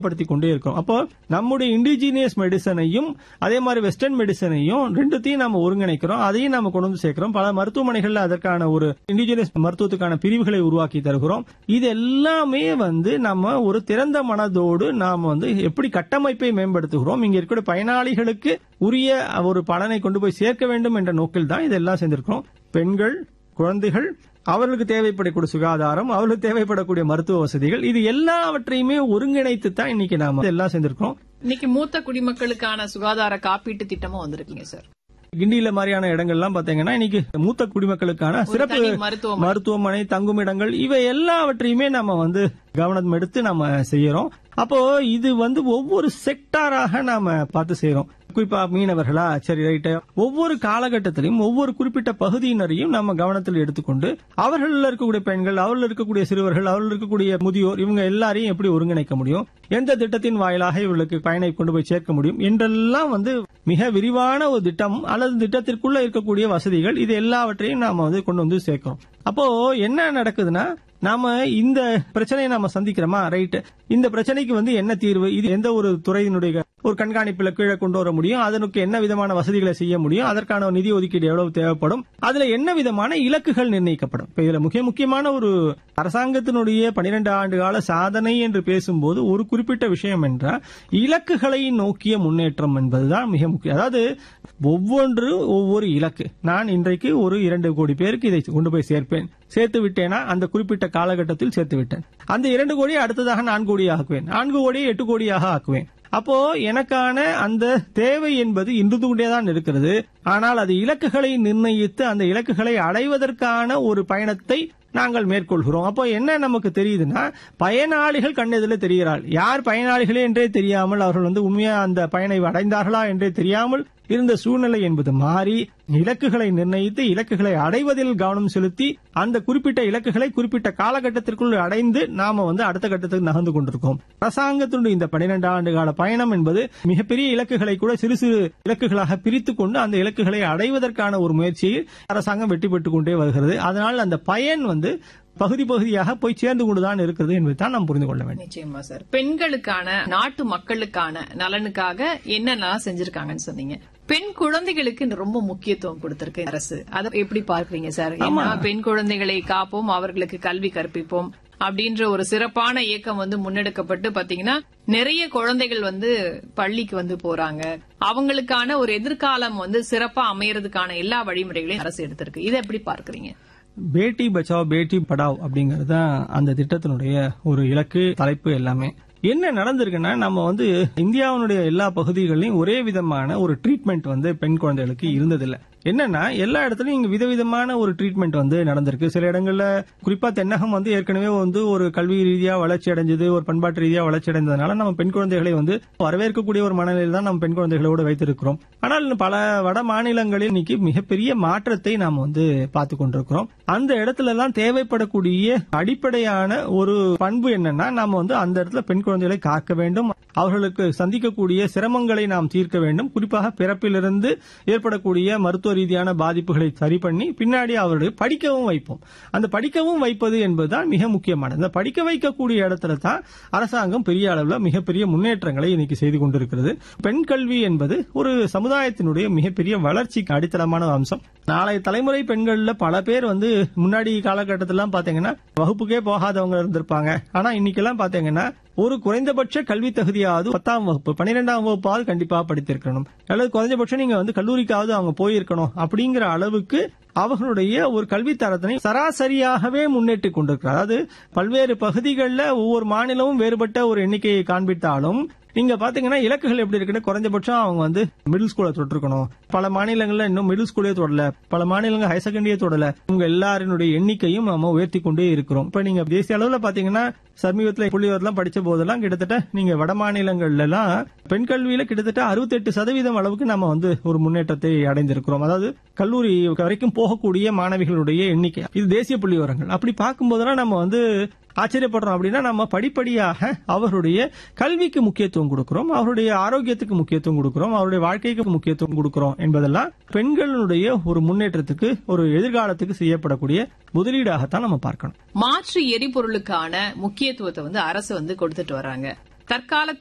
படுத்தி கொண்டே இருக்கோம் அப்போ நம்முடைய இண்டிஜினியஸ் மெடிசனையும் அதே மாதிரி வெஸ்டர்ன் மெடிசனையும் ரெண்டுத்தையும் நம்ம ஒருங்கிணைக்கிறோம் அதையும் நம்ம கொண்டு வந்து சேர்க்கிறோம் பல மருத்துவமனைகள்ல அதற்கான ஒரு இண்டிஜினியஸ் மருத்துவத்துக்கான பிரிவுகளை உருவாக்கி தருகிறோம் இது எல்லாமே வந்து நம்ம ஒரு திறந்த மனதோடு நாம் வந்து எப்படி கட்டமைப்பை மேம்படுத்துகிறோம் இங்க இருக்கிற பயனாளிகளுக்கு உரிய ஒரு பலனை கொண்டு போய் சேர்க்க வேண்டும் என்ற நோக்கில் தான் இதெல்லாம் செஞ்சிருக்கிறோம் பெண்கள் குழந்தைகள் அவர்களுக்கு தேவைப்படக்கூடிய சுகாதாரம் அவர்களுக்கு தேவைப்படக்கூடிய மருத்துவ வசதிகள் இது எல்லாவற்றையுமே ஒருங்கிணைத்து தான் இன்னைக்கு நாம எல்லாம் செஞ்சிருக்கோம் இன்னைக்கு மூத்த குடிமக்களுக்கான சுகாதார காப்பீட்டு திட்டமும் வந்திருக்கீங்க சார் கிண்டியில மாதிரியான இடங்கள்லாம் பாத்தீங்கன்னா இன்னைக்கு மூத்த குடிமக்களுக்கான ஒரு சிறப்பு தனி மருத்துவமனை மருத்துவமனை தங்குமிடங்கள் இவை எல்லாவற்றையுமே நம்ம வந்து கவனம் எடுத்து நம்ம செய்யறோம் அப்போ இது வந்து ஒவ்வொரு செக்டாராக நாம பார்த்து செய்யறோம் குறிப்பா மீனவர்களா சரி ரைட்டு ஒவ்வொரு காலகட்டத்திலையும் ஒவ்வொரு குறிப்பிட்ட பகுதியினரையும் நம்ம கவனத்தில் எடுத்துக்கொண்டு அவர்கள் இருக்கக்கூடிய பெண்கள் அவர்கள் இருக்கக்கூடிய சிறுவர்கள் அவர்கள் இருக்கக்கூடிய முதியோர் இவங்க எல்லாரையும் எப்படி ஒருங்கிணைக்க முடியும் எந்த திட்டத்தின் வாயிலாக இவர்களுக்கு பயனை கொண்டு போய் சேர்க்க முடியும் என்றெல்லாம் வந்து மிக விரிவான ஒரு திட்டம் அல்லது திட்டத்திற்குள்ள இருக்கக்கூடிய வசதிகள் இது எல்லாவற்றையும் நாம வந்து கொண்டு வந்து சேர்க்கிறோம் அப்போ என்ன நடக்குதுன்னா நாம இந்த பிரச்சனையை நாம சந்திக்கிறோமா ரைட் இந்த பிரச்சனைக்கு வந்து என்ன தீர்வு இது எந்த ஒரு துறையினுடைய ஒரு கண்காணிப்புல கீழே கொண்டு வர முடியும் அதனுக்கு என்ன விதமான வசதிகளை செய்ய முடியும் அதற்கான ஒரு நிதி ஒதுக்கீடு எவ்வளவு தேவைப்படும் அதுல என்ன விதமான இலக்குகள் நிர்ணயிக்கப்படும் இப்ப இதுல முக்கிய முக்கியமான ஒரு அரசாங்கத்தினுடைய பனிரெண்டு ஆண்டு கால சாதனை என்று பேசும்போது ஒரு குறிப்பிட்ட விஷயம் என்றால் இலக்குகளை நோக்கிய முன்னேற்றம் என்பதுதான் மிக முக்கியம் அதாவது ஒவ்வொன்று ஒவ்வொரு இலக்கு நான் இன்றைக்கு ஒரு இரண்டு கோடி பேருக்கு இதை கொண்டு போய் சேர்ப்பேன் சேர்த்து விட்டேனா அந்த குறிப்பிட்ட காலகட்டத்தில் சேர்த்து விட்டேன் அந்த இரண்டு கோடியை அடுத்ததாக நான்கு கோடியாக ஆக்குவேன் நான்கு கோடியை எட்டு கோடியாக ஆக்குவேன் அப்போ எனக்கான அந்த தேவை என்பது இன்று கொண்டேதான் இருக்கிறது ஆனால் அது இலக்குகளை நிர்ணயித்து அந்த இலக்குகளை அடைவதற்கான ஒரு பயணத்தை நாங்கள் மேற்கொள்கிறோம் அப்போ என்ன நமக்கு தெரியுதுன்னா பயனாளிகள் கண்ணெதில் தெரிகிறாள் யார் பயனாளிகளே என்றே தெரியாமல் அவர்கள் வந்து உண்மையா அந்த பயனை அடைந்தார்களா என்றே தெரியாமல் இருந்த சூழ்நிலை என்பது மாறி இலக்குகளை நிர்ணயித்து இலக்குகளை அடைவதில் கவனம் செலுத்தி அந்த குறிப்பிட்ட இலக்குகளை குறிப்பிட்ட காலகட்டத்திற்குள் அடைந்து நாம வந்து அடுத்த கட்டத்துக்கு நகர்ந்து கொண்டிருக்கோம் அரசாங்கத்தினுடைய இந்த பனிரெண்டு ஆண்டு கால பயணம் என்பது மிகப்பெரிய இலக்குகளை கூட சிறு சிறு இலக்குகளாக பிரித்துக் கொண்டு அந்த இலக்குகளை அடைவதற்கான ஒரு முயற்சியில் அரசாங்கம் வெற்றி பெற்றுக் கொண்டே வருகிறது அதனால் அந்த பயன் வந்து பகுதி பகுதியாக போய் சேர்ந்து கொண்டுதான் இருக்கிறது என்பதை தான் நாம் புரிந்து கொள்ள வேண்டும் நிச்சயமா சார் பெண்களுக்கான நாட்டு மக்களுக்கான நலனுக்காக என்னென்னலாம் செஞ்சிருக்காங்கன்னு சொன்னீங்க பெண் குழந்தைகளுக்கு ரொம்ப முக்கியத்துவம் கொடுத்திருக்கு அரசு அதை எப்படி பார்க்கறீங்க சார் ஏன்னா பெண் குழந்தைகளை காப்போம் அவர்களுக்கு கல்வி கற்பிப்போம் அப்படின்ற ஒரு சிறப்பான இயக்கம் வந்து முன்னெடுக்கப்பட்டு பாத்தீங்கன்னா நிறைய குழந்தைகள் வந்து பள்ளிக்கு வந்து போறாங்க அவங்களுக்கான ஒரு எதிர்காலம் வந்து சிறப்பா அமையறதுக்கான எல்லா வழிமுறைகளையும் அரசு எடுத்திருக்கு இதை எப்படி பார்க்கறீங்க பேட்டி பச்சாவ் பேட்டி படாவ் அப்படிங்கறது தான் அந்த திட்டத்தினுடைய ஒரு இலக்கு தலைப்பு எல்லாமே என்ன நடந்திருக்குன்னா நம்ம வந்து இந்தியாவினுடைய எல்லா பகுதிகளிலும் ஒரே விதமான ஒரு ட்ரீட்மெண்ட் வந்து பெண் குழந்தைகளுக்கு இருந்ததில்லை என்னன்னா எல்லா இடத்துலயும் இங்க விதவிதமான ஒரு ட்ரீட்மெண்ட் வந்து நடந்திருக்கு சில இடங்கள்ல குறிப்பா தென்னகம் வந்து ஏற்கனவே வந்து ஒரு கல்வி ரீதியா வளர்ச்சி அடைஞ்சது ஒரு பண்பாட்டு ரீதியா வளர்ச்சி அடைந்ததுனால நம்ம பெண் குழந்தைகளை வந்து வரவேற்கக்கூடிய ஒரு மனநிலையில் தான் நம்ம பெண் குழந்தைகளோடு வைத்திருக்கிறோம் ஆனால் பல வட மாநிலங்களில் இன்னைக்கு மிகப்பெரிய மாற்றத்தை நாம் வந்து பார்த்து கொண்டிருக்கிறோம் அந்த இடத்துல எல்லாம் தேவைப்படக்கூடிய அடிப்படையான ஒரு பண்பு என்னன்னா நாம வந்து அந்த இடத்துல பெண் குழந்தைகளை காக்க வேண்டும் அவர்களுக்கு சந்திக்கக்கூடிய சிரமங்களை நாம் தீர்க்க வேண்டும் குறிப்பாக பிறப்பிலிருந்து ஏற்படக்கூடிய மருத்துவ ரீதியான பாதிப்புகளை சரி பண்ணி பின்னாடி அவர்கள் படிக்கவும் வைப்போம் அந்த படிக்கவும் வைப்பது என்பதுதான் மிக முக்கியமானது இந்த படிக்க வைக்கக்கூடிய இடத்துல தான் அரசாங்கம் பெரிய அளவுல மிகப்பெரிய முன்னேற்றங்களை இன்னைக்கு செய்து கொண்டிருக்கிறது பெண் கல்வி என்பது ஒரு சமுதாயத்தினுடைய மிகப்பெரிய வளர்ச்சிக்கு அடித்தளமான அம்சம் நாளைய தலைமுறை பெண்கள்ல பல பேர் வந்து முன்னாடி காலகட்டத்திலாம் பாத்தீங்கன்னா வகுப்புக்கே போகாதவங்க இருந்திருப்பாங்க ஆனா இன்னைக்கெல்லாம் பாத்தீங்கன்னா ஒரு குறைந்தபட்ச கல்வி தகுதியாவது பத்தாம் வகுப்பு பன்னிரெண்டாம் வகுப்பாவது கண்டிப்பா படித்திருக்கணும் அல்லது குறைஞ்சபட்சம் நீங்க வந்து கல்லூரிக்காவது அவங்க போயிருக்கணும் அப்படிங்கிற அளவுக்கு அவர்களுடைய ஒரு கல்வி தரத்தினை சராசரியாகவே முன்னேற்றிக் கொண்டிருக்கிறார் அதாவது பல்வேறு பகுதிகளில் ஒவ்வொரு மாநிலமும் வேறுபட்ட ஒரு எண்ணிக்கையை காண்பித்தாலும் நீங்க பாத்தீங்கன்னா இலக்குகள் எப்படி இருக்குன்னு குறைஞ்சபட்சம் அவங்க வந்து மிடில் ஸ்கூலை தொட்டிருக்கணும் பல மாநிலங்கள்ல இன்னும் மிடில் ஸ்கூலே தொடல பல மாநிலங்கள் ஹையர் செகண்டரியே தொடல உங்க எல்லாரினுடைய எண்ணிக்கையும் நம்ம உயர்த்தி கொண்டே இருக்கிறோம் இப்ப நீங்க தேசிய அளவுல பாத்தீங்கன்னா சமீபத்துல புள்ளிவரெல்லாம் படிச்ச போதெல்லாம் கிட்டத்தட்ட நீங்க வட மாநிலங்கள்ல எல்லாம் பெண் கல்வியில கிட்டத்தட்ட அறுபத்தெட்டு சதவீதம் அளவுக்கு நம்ம வந்து ஒரு முன்னேற்றத்தை அடைந்திருக்கிறோம் அதாவது கல்லூரி வரைக்கும் போகக்கூடிய மாணவிகளுடைய எண்ணிக்கை இது தேசிய புள்ளி விவரங்கள் அப்படி பார்க்கும்போதெல்லாம் நம்ம வந்து ஆச்சரியப்படுறோம் அப்படின்னா நம்ம படிப்படியாக அவருடைய கல்விக்கு முக்கியத்துவம் கொடுக்கிறோம் அவருடைய ஆரோக்கியத்துக்கு முக்கியத்துவம் கொடுக்கிறோம் அவருடைய வாழ்க்கைக்கு முக்கியத்துவம் கொடுக்கிறோம் என்பதெல்லாம் பெண்களுடைய ஒரு முன்னேற்றத்துக்கு ஒரு எதிர்காலத்துக்கு செய்யப்படக்கூடிய முதலீடாகத்தான் நம்ம பார்க்கணும் மாற்று எரிபொருளுக்கான முக்கியத்துவத்தை வந்து அரசு வந்து கொடுத்துட்டு வராங்க தற்கால